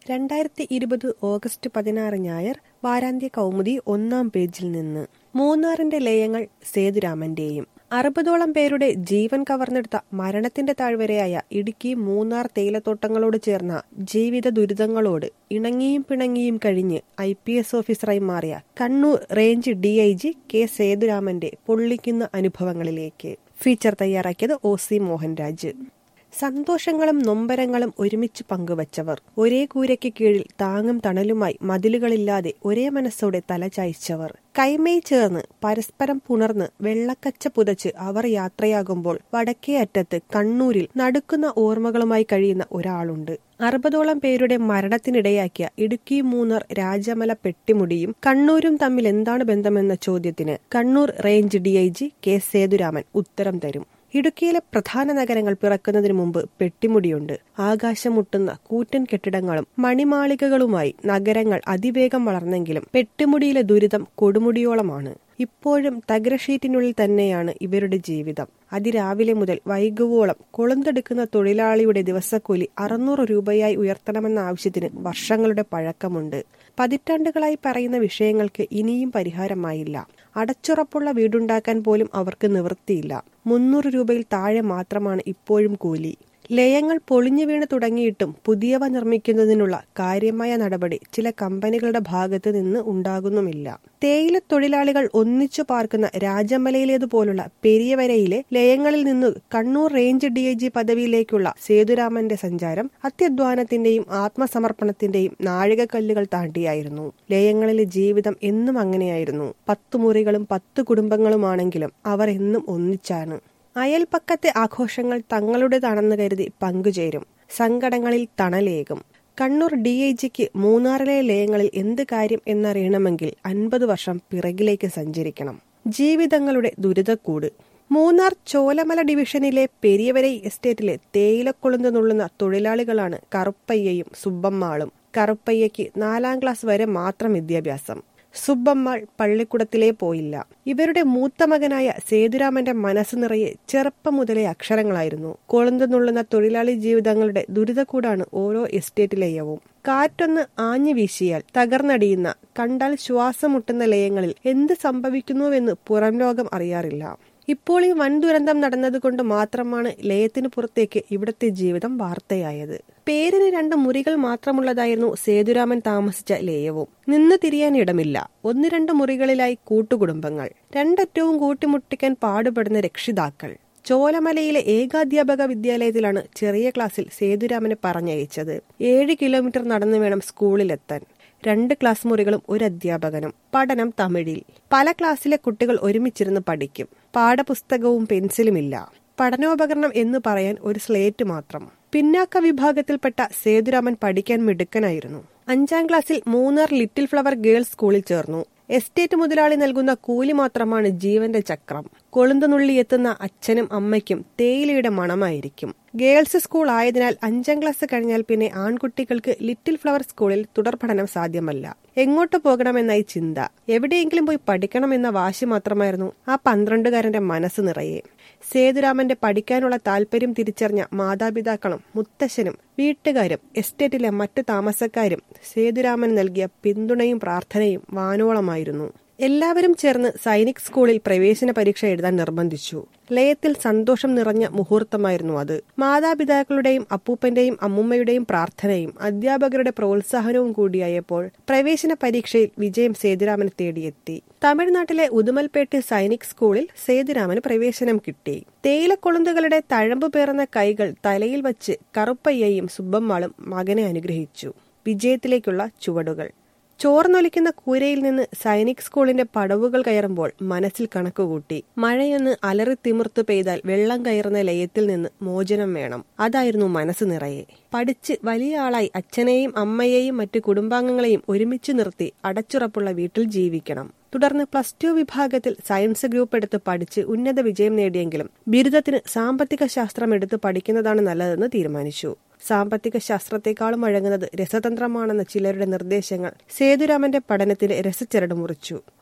രണ്ടായിരത്തി ഇരുപത് ഓഗസ്റ്റ് പതിനാറ് ഞായർ വാരാന്ത്യ കൗമുദി ഒന്നാം പേജിൽ നിന്ന് മൂന്നാറിന്റെ ലയങ്ങൾ സേതുരാമന്റെയും അറുപതോളം പേരുടെ ജീവൻ കവർന്നെടുത്ത മരണത്തിന്റെ താഴ്വരയായ ഇടുക്കി മൂന്നാർ തേയിലത്തോട്ടങ്ങളോട് ചേർന്ന ജീവിത ദുരിതങ്ങളോട് ഇണങ്ങിയും പിണങ്ങിയും കഴിഞ്ഞ് ഐ പി എസ് ഓഫീസറായി മാറിയ Kannur range D I G K സേതുരാമന്റെ പൊള്ളിക്കുന്ന അനുഭവങ്ങളിലേക്ക് ഫീച്ചർ തയ്യാറാക്കിയത് ഒ സി മോഹൻരാജ് സന്തോഷങ്ങളും നൊമ്പരങ്ങളും ഒരുമിച്ച് പങ്കുവച്ചവർ ഒരേ കൂരയ്ക്ക് കീഴിൽ താങ്ങും തണലുമായി മതിലുകളില്ലാതെ ഒരേ മനസ്സോടെ തലചായ്ച്ചവർ കൈമൈ ചേർന്ന് പരസ്പരം പുണർന്ന് വെള്ളക്കച്ച പുതച്ച് അവർ യാത്രയാകുമ്പോൾ വടക്കേ അറ്റത്ത് കണ്ണൂരിൽ നടുക്കുന്ന ഓർമ്മകളുമായി കഴിയുന്ന ഒരാളുണ്ട് അറുപതോളം പേരുടെ മരണത്തിനിടയാക്കിയ ഇടുക്കി മൂന്നാർ രാജമല പെട്ടിമുടിയും കണ്ണൂരും തമ്മിൽ എന്താണ് ബന്ധമെന്ന ചോദ്യത്തിന് Kannur range D I G K Sethuraman ഉത്തരം തരും ഇടുക്കിയിലെ പ്രധാന നഗരങ്ങൾ പിറക്കുന്നതിന് മുമ്പ് പെട്ടിമുടിയുണ്ട് ആകാശം മുട്ടുന്ന കൂറ്റൻ കെട്ടിടങ്ങളും മണിമാളികകളുമായി നഗരങ്ങൾ അതിവേഗം വളർന്നെങ്കിലും പെട്ടിമുടിയിലെ ദുരിതം കൊടുമുടിയോളമാണ് ഇപ്പോഴും തകരഷീറ്റിനുള്ളിൽ തന്നെയാണ് ഇവരുടെ ജീവിതം അതിരാവിലെ മുതൽ വൈകുവോളം കൊളുന്തെടുക്കുന്ന തൊഴിലാളിയുടെ ദിവസക്കൂലി അറുന്നൂറ് രൂപയായി ഉയർത്തണമെന്ന ആവശ്യത്തിന് വർഷങ്ങളുടെ പഴക്കമുണ്ട് പതിറ്റാണ്ടുകളായി പറയുന്ന വിഷയങ്ങൾക്ക് ഇനിയും പരിഹാരമായില്ല അടച്ചുറപ്പുള്ള വീടുണ്ടാക്കാൻ പോലും അവർക്ക് നിവൃത്തിയില്ല മുന്നൂറ് രൂപയിൽ താഴെ മാത്രമാണ് ഇപ്പോഴും കൂലി ലയങ്ങൾ പൊളിഞ്ഞു വീണ് തുടങ്ങിയിട്ടും പുതിയവ നിർമ്മിക്കുന്നതിനുള്ള കാര്യമായ നടപടി ചില കമ്പനികളുടെ ഭാഗത്ത് നിന്ന് ഉണ്ടാകുന്നുമില്ല തേയില തൊഴിലാളികൾ ഒന്നിച്ചു പാർക്കുന്ന രാജമലയിലേതുപോലുള്ള പെരിയവരയിലെ ലയങ്ങളിൽ നിന്ന് Kannur range D I G പദവിയിലേക്കുള്ള സേതുരാമന്റെ സഞ്ചാരം അത്യധ്വാനത്തിന്റെയും ആത്മസമർപ്പണത്തിന്റെയും നാഴികക്കല്ലുകൾ താണ്ടിയായിരുന്നു ലയങ്ങളിലെ ജീവിതം എന്നും അങ്ങനെയായിരുന്നു പത്തു മുറികളും പത്ത് കുടുംബങ്ങളുമാണെങ്കിലും അവർ എന്നും ഒന്നിച്ചാണ് അയൽപ്പക്കത്തെ ആഘോഷങ്ങൾ തങ്ങളുടേതാണെന്ന് കരുതി പങ്കുചേരും സങ്കടങ്ങളിൽ തണലേകും കണ്ണൂർ ഡി ഐ ജിക്ക് മൂന്നാറിലെ ലയങ്ങളിൽ എന്ത് കാര്യം എന്നറിയണമെങ്കിൽ അൻപത് വർഷം പിറകിലേക്ക് സഞ്ചരിക്കണം ജീവിതങ്ങളുടെ ദുരിതക്കൂട് മൂന്നാർ ചോലമല ഡിവിഷനിലെ പെരിയവരൈ എസ്റ്റേറ്റിലെ തേയിലക്കൊളുന്ത് നുള്ളുന്ന തൊഴിലാളികളാണ് കറുപ്പയ്യയും സുബ്ബമ്മാളും കറുപ്പയ്യയ്ക്ക് നാലാം ക്ലാസ് വരെ മാത്രം വിദ്യാഭ്യാസം സുബ്ബമ്മാൾ പള്ളിക്കുടത്തിലേ പോയില്ല ഇവരുടെ മൂത്ത മകനായ സേതുരാമന്റെ മനസ്സ് നിറയെ ചെറുപ്പം മുതലേ അക്ഷരങ്ങളായിരുന്നു കൊളുന്ത് നുള്ളുന്ന തൊഴിലാളി ജീവിതങ്ങളുടെ ദുരിതക്കൂടാണ് ഓരോ എസ്റ്റേറ്റിലെയവും കാറ്റൊന്ന് ആഞ്ഞു വീശിയാൽ തകർന്നടിയുന്ന കണ്ടാൽ ശ്വാസം മുട്ടുന്ന ലയങ്ങളിൽ എന്ത് സംഭവിക്കുന്നുവെന്ന് പുറം ലോകം അറിയാറില്ല ഇപ്പോൾ ഈ വൻ ദുരന്തം നടന്നതുകൊണ്ട് മാത്രമാണ് ലയത്തിന് പുറത്തേക്ക് ഇവിടുത്തെ ജീവിതം വാർത്തയായത് പേരിന് രണ്ട് മുറികൾ മാത്രമുള്ളതായിരുന്നു സേതുരാമൻ താമസിച്ച ലയവും നിന്ന് തിരിയാൻ ഇടമില്ല ഒന്ന് രണ്ട് മുറികളിലായി കൂട്ടുകുടുംബങ്ങൾ രണ്ടറ്റവും കൂട്ടിമുട്ടിക്കാൻ പാടുപെടുന്ന രക്ഷിതാക്കൾ ചോലമലയിലെ ഏകാധ്യാപക വിദ്യാലയത്തിലാണ് ചെറിയ ക്ലാസ്സിൽ സേതുരാമനെ പറഞ്ഞയച്ചത് ഏഴ് കിലോമീറ്റർ നടന്നു വേണം സ്കൂളിലെത്താൻ രണ്ട് ക്ലാസ് മുറികളും ഒരു അധ്യാപകനും പഠനം തമിഴിൽ പല ക്ലാസ്സിലെ കുട്ടികൾ ഒരുമിച്ചിരുന്ന് പഠിക്കും പാഠപുസ്തകവും പെൻസിലുമില്ല പഠനോപകരണം എന്ന് പറയാൻ ഒരു സ്ലേറ്റ് മാത്രം പിന്നാക്ക വിഭാഗത്തിൽപ്പെട്ട സേതുരാമൻ പഠിക്കാൻ മിടുക്കനായിരുന്നു അഞ്ചാം ക്ലാസ്സിൽ മൂന്നാർ ലിറ്റിൽ ഫ്ലവർ ഗേൾസ് സ്കൂളിൽ ചേർന്നു എസ്റ്റേറ്റ് മുതലാളി നൽകുന്ന കൂലി മാത്രമാണ് ജീവന്റെ ചക്രം കൊളുന്തുനുള്ളി എത്തുന്ന അച്ഛനും അമ്മയ്ക്കും തേയിലയുടെ മണമായിരിക്കും ഗേൾസ് സ്കൂൾ ആയതിനാൽ അഞ്ചാം ക്ലാസ് കഴിഞ്ഞാൽ പിന്നെ ആൺകുട്ടികൾക്ക് ലിറ്റിൽ ഫ്ലവർ സ്കൂളിൽ തുടർ പഠനം സാധ്യമല്ല എങ്ങോട്ട് പോകണമെന്നായി ചിന്ത എവിടെയെങ്കിലും പോയി പഠിക്കണമെന്ന വാശി മാത്രമായിരുന്നു ആ പന്ത്രണ്ടുകാരന്റെ മനസ്സ് നിറയെ സേതുരാമന്റെ പഠിക്കാനുള്ള താല്പര്യം തിരിച്ചറിഞ്ഞ മാതാപിതാക്കളും മുത്തശ്ശനും വീട്ടുകാരും എസ്റ്റേറ്റിലെ മറ്റ് താമസക്കാരും സേതുരാമൻ നൽകിയ പിന്തുണയും പ്രാർത്ഥനയും വാനോളമായിരുന്നു എല്ലാവരും ചേർന്ന് സൈനിക് സ്കൂളിൽ പ്രവേശന പരീക്ഷ എഴുതാൻ നിർബന്ധിച്ചു ലയത്തിൽ സന്തോഷം നിറഞ്ഞ മുഹൂർത്തമായിരുന്നു അത് മാതാപിതാക്കളുടെയും അപ്പൂപ്പന്റെയും അമ്മുമ്മയുടെയും പ്രാർത്ഥനയും അധ്യാപകരുടെ പ്രോത്സാഹനവും കൂടിയായപ്പോൾ പ്രവേശന പരീക്ഷയിൽ വിജയം സേതുരാമന് തേടിയെത്തി തമിഴ്നാട്ടിലെ ഉദുമൽപേട്ട് സൈനിക് സ്കൂളിൽ സേതുരാമന് പ്രവേശനം കിട്ടി തേയിലക്കൊളുന്തുകളുടെ തഴമ്പു പേർന്ന കൈകൾ തലയിൽ വച്ച് കറുപ്പയ്യയും സുബ്ബമ്മാളും മകനെ അനുഗ്രഹിച്ചു വിജയത്തിലേക്കുള്ള ചുവടുകൾ ചോർന്നൊലിക്കുന്ന കൂരയിൽ നിന്ന് സൈനിക് സ്കൂളിന്റെ പടവുകൾ കയറുമ്പോൾ മനസ്സിൽ കണക്കുകൂട്ടി മഴയൊന്ന് അലറി തിമിർത്തു പെയ്താൽ വെള്ളം കയറുന്ന ലയത്തിൽ നിന്ന് മോചനം വേണം അതായിരുന്നു മനസ്സ് നിറയെ പഠിച്ച് വലിയ ആളായി അച്ഛനെയും അമ്മയെയും മറ്റു കുടുംബാംഗങ്ങളെയും ഒരുമിച്ച് നിർത്തി അടച്ചുറപ്പുള്ള വീട്ടിൽ ജീവിക്കണം തുടർന്ന് പ്ലസ് ടു വിഭാഗത്തിൽ സയൻസ് ഗ്രൂപ്പ് എടുത്ത് പഠിച്ച് ഉന്നത വിജയം നേടിയെങ്കിലും ബിരുദത്തിന് സാമ്പത്തിക ശാസ്ത്രം എടുത്ത് പഠിക്കുന്നതാണ് നല്ലതെന്ന് തീരുമാനിച്ചു സാമ്പത്തിക ശാസ്ത്രത്തെക്കാളും വഴങ്ങുന്നത് രസതന്ത്രമാണെന്ന ചിലരുടെ നിർദ്ദേശങ്ങൾ സേതുരാമന്റെ പഠനത്തിന് രസച്ചരട് മുറിച്ചു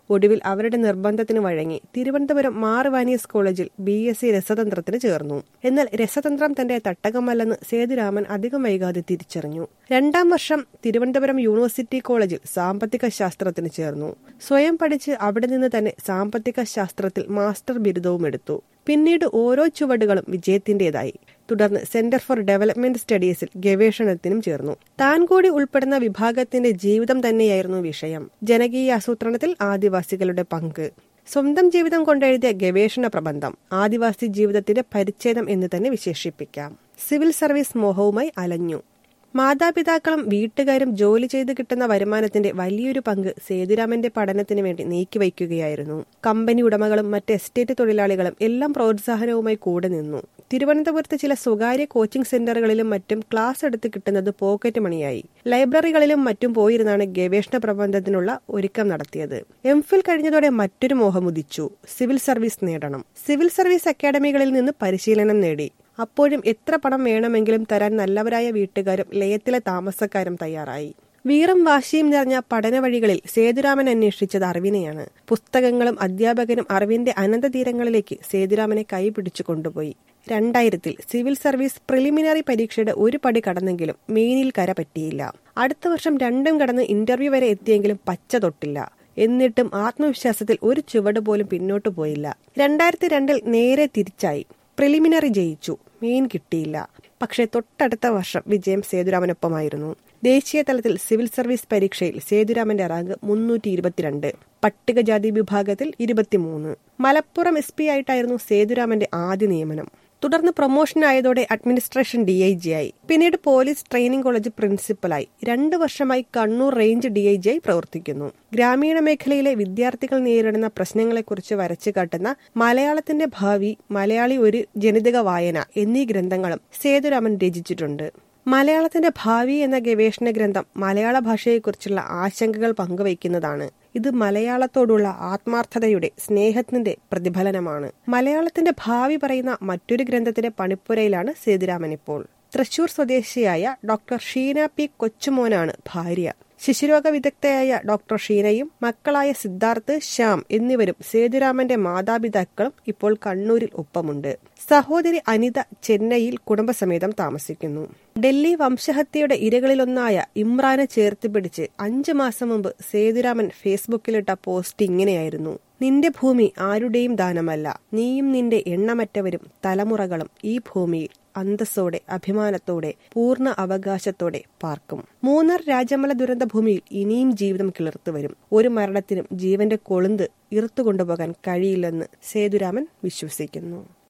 ഒടുവിൽ അവരുടെ നിർബന്ധത്തിന് വഴങ്ങി തിരുവനന്തപുരം മാർവാനിയസ് കോളേജിൽ ബി എസ് സി രസതന്ത്രത്തിന് ചേർന്നു എന്നാൽ രസതന്ത്രം തന്റെ തട്ടകമല്ലെന്ന് സേതുരാമൻ അധികം വൈകാതെ തിരിച്ചറിഞ്ഞു രണ്ടാം വർഷം തിരുവനന്തപുരം യൂണിവേഴ്സിറ്റി കോളേജിൽ സാമ്പത്തിക ശാസ്ത്രത്തിന് ചേർന്നു സ്വയം പഠിച്ച് അവിടെ നിന്ന് തന്നെ സാമ്പത്തിക ശാസ്ത്രത്തിൽ മാസ്റ്റർ ബിരുദവും എടുത്തു പിന്നീട് ഓരോ ചുവടുകളും വിജയത്തിന്റേതായി തുടർന്ന് സെന്റർ ഫോർ ഡെവലപ്മെന്റ് സ്റ്റഡീസിൽ ഗവേഷണത്തിനും ചേർന്നു താൻ കൂടി ഉൾപ്പെടുന്ന വിഭാഗത്തിന്റെ ജീവിതം തന്നെയായിരുന്നു വിഷയം ജനകീയ ആസൂത്രണത്തിൽ ആദിവാസികളുടെ പങ്ക് സ്വന്തം ജീവിതം കൊണ്ടെഴുതിയ ഗവേഷണ പ്രബന്ധം ആദിവാസി ജീവിതത്തിന്റെ പരിച്ഛേദം എന്ന് തന്നെ വിശേഷിപ്പിക്കാം സിവിൽ സർവീസ് മോഹവുമായി അലഞ്ഞു മാതാപിതാക്കളും വീട്ടുകാരും ജോലി ചെയ്ത് കിട്ടുന്ന വരുമാനത്തിന്റെ വലിയൊരു പങ്ക് സേതുരാമന്റെ പഠനത്തിന് വേണ്ടി നീക്കിവയ്ക്കുകയായിരുന്നു കമ്പനി ഉടമകളും മറ്റ് എസ്റ്റേറ്റ് തൊഴിലാളികളും എല്ലാം പ്രോത്സാഹനവുമായി കൂടെ നിന്നു തിരുവനന്തപുരത്ത് ചില സ്വകാര്യ കോച്ചിംഗ് സെന്ററുകളിലും മറ്റും ക്ലാസ് എടുത്ത് കിട്ടുന്നത് പോക്കറ്റ് മണിയായി ലൈബ്രറികളിലും മറ്റും പോയിരുന്നാണ് ഗവേഷണ പ്രബന്ധത്തിനുള്ള ഒരുക്കം നടത്തിയത് എം ഫിൽ കഴിഞ്ഞതോടെ മറ്റൊരു മോഹം ഉദിച്ചു സിവിൽ സർവീസ് നേടണം സിവിൽ സർവീസ് അക്കാദമികളിൽ നിന്ന് പരിശീലനം നേടി അപ്പോഴും എത്ര പണം വേണമെങ്കിലും തരാൻ നല്ലവരായ വീട്ടുകാരും ലയത്തിലെ താമസക്കാരും തയ്യാറായി വീറും വാശിയും നിറഞ്ഞ പഠന വഴികളിൽ സേതുരാമൻ അന്വേഷിച്ചത് അറിവിനെയാണ് പുസ്തകങ്ങളും അധ്യാപകരും അറിവിന്റെ അനന്തതീരങ്ങളിലേക്ക് സേതുരാമനെ കൈപിടിച്ചു കൊണ്ടുപോയി രണ്ടായിരത്തിൽ സിവിൽ സർവീസ് പ്രിലിമിനറി പരീക്ഷയുടെ ഒരു പടി കടന്നെങ്കിലും മെയിനിൽ കര പറ്റിയില്ല അടുത്ത വർഷം രണ്ടും കടന്ന് ഇന്റർവ്യൂ വരെ എത്തിയെങ്കിലും പച്ച തൊട്ടില്ല എന്നിട്ടും ആത്മവിശ്വാസത്തിൽ ഒരു ചുവട് പോലും പിന്നോട്ടു പോയില്ല രണ്ടായിരത്തി രണ്ടിൽ നേരെ തിരിച്ചായി പ്രിലിമിനറി ജയിച്ചു മെയിൻ കിട്ടിയില്ല പക്ഷേ തൊട്ടടുത്ത വർഷം വിജയം സേതുരാമനൊപ്പമായിരുന്നു ദേശീയ തലത്തിൽ സിവിൽ സർവീസ് പരീക്ഷയിൽ സേതുരാമന്റെ റാങ്ക് മുന്നൂറ്റി ഇരുപത്തിരണ്ട് പട്ടികജാതി വിഭാഗത്തിൽ ഇരുപത്തിമൂന്ന് മലപ്പുറം എസ് പി ആയിട്ടായിരുന്നു സേതുരാമന്റെ ആദ്യ നിയമനം തുടർന്ന് പ്രൊമോഷൻ ആയതോടെ അഡ്മിനിസ്ട്രേഷൻ ഡി ഐ ജി ആയി പിന്നീട് പോലീസ് ട്രെയിനിംഗ് കോളേജ് പ്രിൻസിപ്പലായി രണ്ട് വർഷമായി Kannur range D I G ആയി പ്രവർത്തിക്കുന്നു ഗ്രാമീണ മേഖലയിലെ വിദ്യാർത്ഥികൾ നേരിടുന്ന പ്രശ്നങ്ങളെക്കുറിച്ച് വരച്ചു കാട്ടുന്ന മലയാളത്തിന്റെ ഭാവി മലയാളി ഒരു ജനിതക വായന എന്നീ ഗ്രന്ഥങ്ങളും സേതുരാമൻ രചിച്ചിട്ടുണ്ട് മലയാളത്തിന്റെ ഭാവി എന്ന ഗവേഷണ ഗ്രന്ഥം മലയാള ഭാഷയെക്കുറിച്ചുള്ള ആശങ്കകൾ പങ്കുവയ്ക്കുന്നതാണ് ഇത് മലയാളത്തോടുള്ള ആത്മാർത്ഥതയുടെ സ്നേഹത്തിന്റെ പ്രതിഫലനമാണ് മലയാളത്തിന്റെ ഭാവി പറയുന്ന മറ്റൊരു ഗ്രന്ഥത്തിന്റെ പണിപ്പുരയിലാണ് സേതുരാമൻ ഇപ്പോൾ തൃശൂർ സ്വദേശിയായ ഡോക്ടർ ഷീന പി കൊച്ചുമോനാണ് ഭാര്യ ശിശുരോഗ വിദഗ്ധയായ ഡോക്ടർ ഷീനയും മക്കളായ സിദ്ധാർത്ഥ് ശ്യാം എന്നിവരും സേതുരാമന്റെ മാതാപിതാക്കളും ഇപ്പോൾ കണ്ണൂരിൽ ഒപ്പമുണ്ട് സഹോദരി അനിത ചെന്നൈയിൽ കുടുംബസമേതം താമസിക്കുന്നു ഡൽഹി വംശഹത്യയുടെ ഇരകളിലൊന്നായ ഇമ്രാനെ ചേർത്ത് പിടിച്ച് അഞ്ചു മാസം മുമ്പ് സേതുരാമൻ ഫേസ്ബുക്കിലിട്ട പോസ്റ്റ് ഇങ്ങനെയായിരുന്നു നിന്റെ ഭൂമി ആരുടെയും ദാനമല്ല നീയും നിന്റെ എണ്ണമറ്റവരും തലമുറകളും ഈ ഭൂമിയിൽ അന്തസ്സോടെ അഭിമാനത്തോടെ പൂർണ്ണ അവകാശത്തോടെ പാർക്കും മൂന്നാർ രാജമല ദുരന്ത ഭൂമിയിൽ ഇനിയും ജീവിതം കിളിർത്തു വരും ഒരു മരണത്തിനും ജീവന്റെ കൊളുന്ത് ഇറുത്തുകൊണ്ടുപോകാൻ കഴിയില്ലെന്ന് സേതുരാമൻ വിശ്വസിക്കുന്നു